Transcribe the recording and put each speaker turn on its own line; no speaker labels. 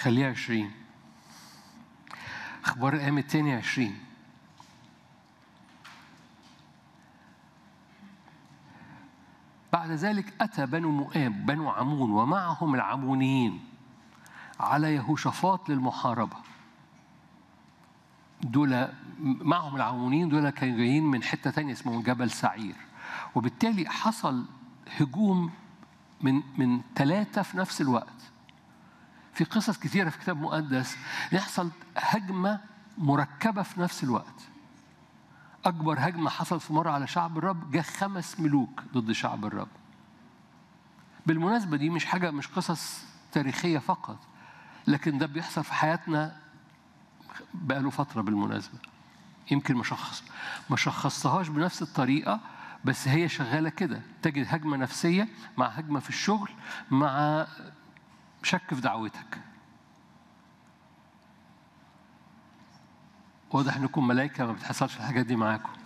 خليها عشرين أخبار الأيام التاني عشرين بعد ذلك أتى بنو مؤاب بنو عمون ومعهم العمونيين على يهوشافاط للمحاربة دول معهم العمونيين دول كانوا جايين من حتة تانية اسمهم جبل سعير وبالتالي حصل هجوم من من ثلاثة في نفس الوقت في قصص كثيرة في كتاب مقدس يحصل هجمة مركبة في نفس الوقت أكبر هجمة حصلت في مرة على شعب الرب جاء خمس ملوك ضد شعب الرب بالمناسبة دي مش حاجة مش قصص تاريخية فقط لكن ده بيحصل في حياتنا بقاله فترة بالمناسبة يمكن ما شخص ما شخصتهاش بنفس الطريقة بس هي شغالة كده تجد هجمة نفسية مع هجمة في الشغل مع شك في دعوتك واضح انكم ملائكة ما بتحصلش الحاجات دي معاكم